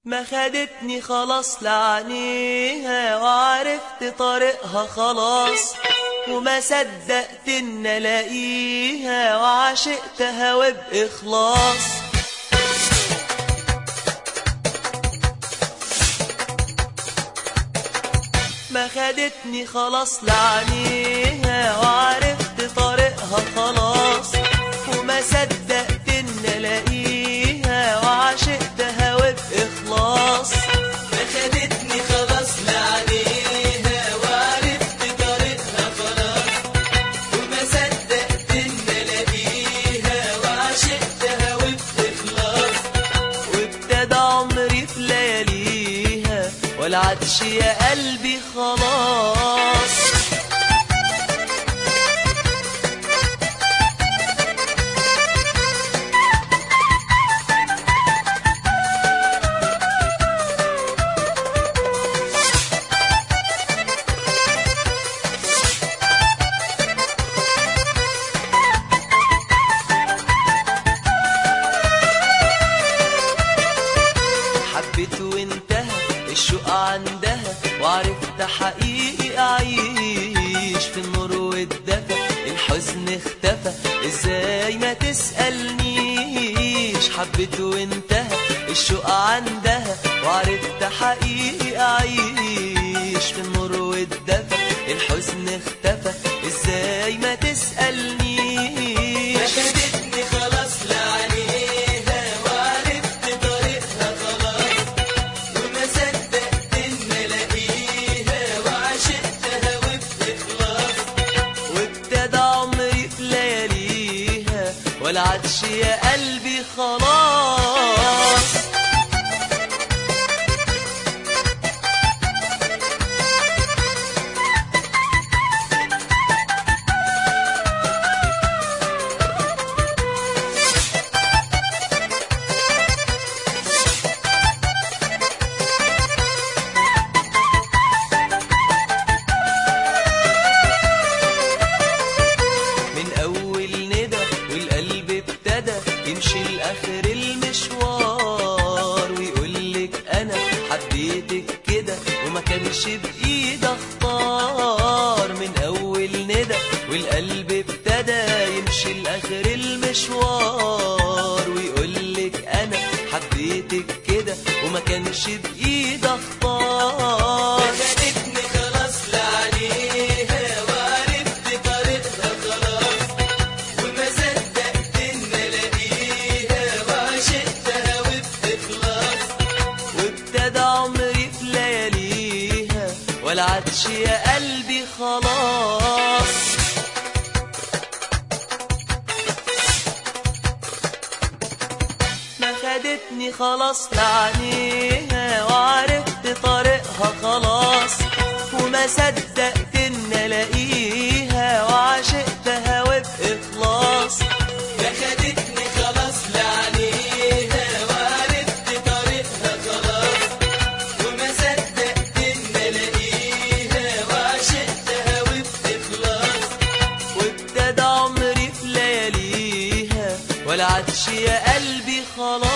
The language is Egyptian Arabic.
ما خدتني خلاص لعنيها وعرفت طريقها خلاص وما صدقت ان الاقيها وعشقتها وبإخلاص ما خدتني خلاص لعنيها وعرفت طريقها خلاص وما صدقت ان الاقيها وعشقتها وبإخلاص ما خدتني خلاص لعنيها وعرفت طريقها خلاص وما صدقت ان الاقيها وعشقتها وبإخلاص وابتدى عمري في لياليها ولا عادش يا قلبي خلاص حبيت وانتهى الشوق عندها وعرفت حقيقي اعيش في النور والدفى الحزن اختفى ازاي ما تسألنيش حبيت وانتهى الشوق عندها وعرفت حقيقي اعيش في النور والدفى الحزن اختفى ازاي ما ما تسألنيش خدتني خلاص لعنيها وعرفت طريقها خلاص وما صدقت ان الاقيها وعشقتها وبإخلاص وابتدى عمري في لياليها ولا عادش يا قلبي خلاص من اول ندى والقلب ابتدى يمشي لاخر المشوار ويقولك انا حبيتك كده وما كانش بايدي اختار من اول ندى والقلب ابتدى يمشي لاخر المشوار ويقولك انا حبيتك كده وما كانش بايدي اختار خدتني خلاص لعنيها وعرفت طريقها خلاص وما صدقت ان الاقيها وعشقتها وبإخلاص وابتدى عمري في لياليها ولا عادش يا قلبي خلاص ما خدتني خلاص لعنيها وعرفت طريقها خلاص وما صدقت ان الاقيها وعشقتها وبإخلاص ما خدتني خلاص لعنيها وعرفت طريقها خلاص وما صدقت ان الاقيها وعشقتها وبإخلاص وابتدى عمري في لياليها ولا عادش يا قلبي خلاص